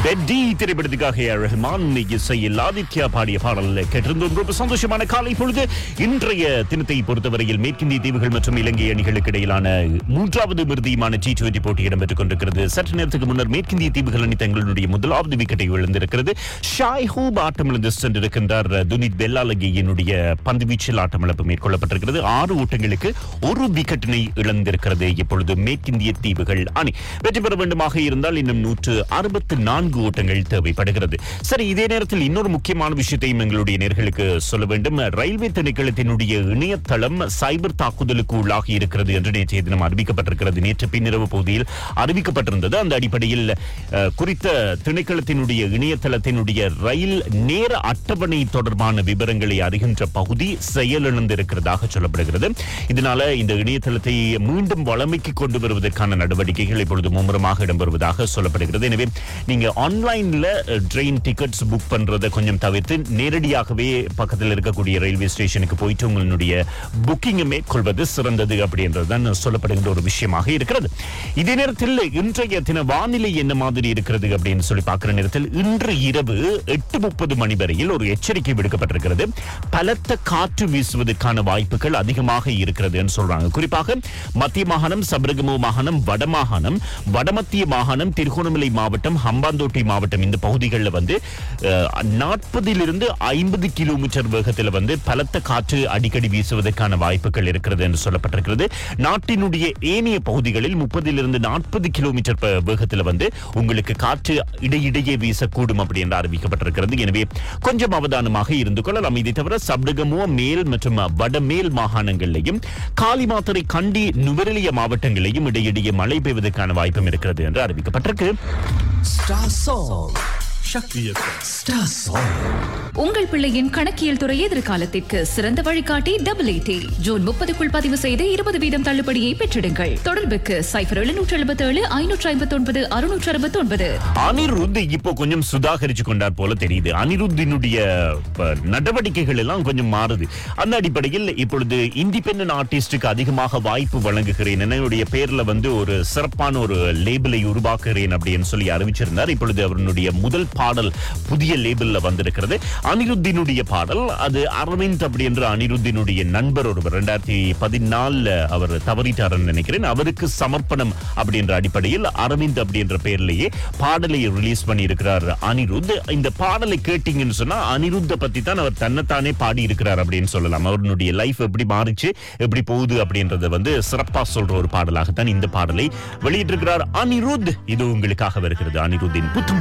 பெட்டி திரைப்படத்துக்காக ஏ. ரஹ்மான் இசையில் ஆதித்யா பாடிய பாடல் கேட்டிருந்தோம் ரொம்ப சந்தோஷமான காலை பொழுது இன்றைய தினத்தை பொறுத்தவரையில் மேற்கிந்திய தீவுகள் மற்றும் இலங்கை அணிகளுக்கு இடையிலான மூன்றாவது மிருதியுமான டி டுவெண்டி போட்டி இடம்பெற்றுக் கொண்டிருக்கிறது சற்று நேரத்துக்கு முன்னர் மேற்கிந்திய தீவுகள் அணி தங்களுடைய முதலாவது விக்கெட்டை இழந்திருக்கிறது ஷாய் ஹூப் ஆட்டம் இழந்து சென்றிருக்கின்றார் துனித் பெல்லாலகியினுடைய பந்து வீச்சில் ஆட்டம் இழப்பு மேற்கொள்ளப்பட்டிருக்கிறது ஆறு ஓட்டங்களுக்கு ஒரு விக்கெட்டினை இழந்திருக்கிறது இப்பொழுது மேற்கிந்திய தீவுகள் அணி வெற்றி பெற வேண்டுமாக இருந்தால் இன்னும் நூற்று அறுபத்து நான்கு ஓட்டங்கள் தேவைப்படுகிறது சரி இதே நேரத்தில் இன்னொரு முக்கியமான விஷயத்தையும் எங்களுடைய நேர்களுக்கு சொல்ல வேண்டும் ரயில்வே திணைக்களத்தினுடைய இணையதளம் சைபர் தாக்குதலுக்கு உள்ளாகி இருக்கிறது என்று நேற்றைய தினம் அறிவிக்கப்பட்டிருக்கிறது நேற்று பின்னிரவு பகுதியில் அறிவிக்கப்பட்டிருந்தது அந்த அடிப்படையில் அஹ், குறித்த திணைக்களத்தினுடைய இணையதளத்தினுடைய ரயில் நேர அட்டவணை தொடர்பான விவரங்களை அறிகின்ற பகுதி செயலிழந்திருக்கிறதாக சொல்லப்படுகிறது இதனால இந்த இணையதளத்தை மீண்டும் வளமைக்கு கொண்டு வருவதற்கான நடவடிக்கைகள் இப்பொழுது மும்முரமாக இடம்பெறுவதாக சொல்லப்படுகிறது எனவே நீங்க ஆன்லைன்ல ட்ரெயின் டிக்கெட்ஸ் புக் பண்றதை கொஞ்சம் தவிர்த்து நேரடியாகவே பக்கத்தில் இருக்கக்கூடிய ரயில்வே ஸ்டேஷனுக்கு போயிட்டு உங்களுடைய புக்கிங் மேற்கொள்வது சிறந்தது அப்படின்றது தான் சொல்லப்படுகின்ற ஒரு விஷயமாக இருக்கிறது இதே நேரத்தில் இன்றைய தின வானிலை என்ன மாதிரி இருக்கிறது அப்படின்னு சொல்லி பார்க்கிற நேரத்தில் இன்று இரவு எட்டு முப்பது மணி வரையில் ஒரு எச்சரிக்கை விடுக்கப்பட்டிருக்கிறது பலத்த காற்று வீசுவதற்கான வாய்ப்புகள் அதிகமாக இருக்கிறதுன்னு சொல்றாங்க குறிப்பாக மத்திய மாகாணம் சபரகமு மாகாணம் வடமாகாணம் வடமத்திய மாகாணம் திருகோணமலை மாவட்டம் ஹம்பாந்தோட்டை மாவட்டம் இந்த பகுதிகளில் வந்து நாற்பதிலிருந்து ஐம்பது கிலோமீட்டர் வேகத்தில் வந்து பலத்த காற்று அடிக்கடி வீசுவதற்கான வாய்ப்புகள் இருக்கிறது என்று சொல்லப்பட்டிருக்கிறது நாட்டினுடைய ஏனைய பகுதிகளில் முப்பதிலிருந்து நாற்பது கிலோமீட்டர் ப- வேகத்தில் வந்து உங்களுக்கு காற்று இடையிடையே வீசக்கூடும் அப்படி என்று அறிவிக்கப்பட்டிருக்கிறது எனவே கொஞ்சம் அவதானமாக இருந்து கொள்ளலாம் இதை தவிர சப்டகமோ மேல் மற்றும் வடமேல் மாகாணங்களிலையும் காலிமாத்தரை கண்டி நுவரெலிய மாவட்டங்களிலையும் இடையிடையே மழை பெய்வதற்கான வாய்ப்பும் இருக்கிறது என்று அறிவிக்கப்பட்டிருக்கு Star Song. Shakti Star Song. உங்கள் பிள்ளையின் கணக்கியல் துறை எதிர்காலத்திற்கு சிறந்த வழிகாட்டி டபுள் எயிட்டி ஜூன் முப்பதுக்குள் பதிவு செய்து இருபது வீதம் தள்ளுபடியை பெற்றிடுங்கள் தொடர்புக்கு சைபர் எழுநூற்று எழுபத்தி ஏழு ஐநூற்று ஐம்பத்தி ஒன்பது அறுநூற்று அறுபத்தி ஒன்பது அனிருத் இப்போ கொஞ்சம் சுதாகரிச்சு கொண்டார் போல தெரியுது அனிருத்தினுடைய ப, நடவடிக்கைகள் எல்லாம் கொஞ்சம் மாறுது அந்த அடிப்படையில் இப்பொழுது இண்டிபெண்டன்ட் ஆர்டிஸ்டுக்கு அதிகமாக வாய்ப்பு வழங்குகிறேன் என்னுடைய பேர்ல வந்து ஒரு சிறப்பான ஒரு லேபிளை உருவாக்குகிறேன் அப்படின்னு சொல்லி அறிவிச்சிருந்தார் இப்பொழுது அவருடைய முதல் பாடல் புதிய லேபிள்ல வந்திருக்கிறது அனிருத்தினுடைய பாடல் அது அரவிந்த் அப்படி என்ற அனிருத்தினுடைய நண்பர் ஒருவர் ரெண்டாயிரத்தி பதினாலுல அவர் தவறிட்டார்னு நினைக்கிறேன் அவருக்கு சமர்ப்பணம் அப்படின்ற அடிப்படையில் அரவிந்த் அப்படின்ற பேர்லயே பாடலை ரிலீஸ் பண்ணி இருக்கிறார் அனிருத் இந்த பாடலை கேட்டீங்கன்னு சொன்னா அனிருத்த பத்தி தான் அவர் தன்னைத்தானே பாடி இருக்கிறார் அப்படின்னு சொல்லலாம் அவருடைய லைஃப் எப்படி மாறிச்சு எப்படி போகுது அப்படின்றத வந்து சிறப்பா சொல்ற ஒரு பாடலாகத்தான் இந்த பாடலை வெளியிட்டிருக்கிறார் அனிருத் இது உங்களுக்காக வருகிறது அனிருத்தின் புத்தம்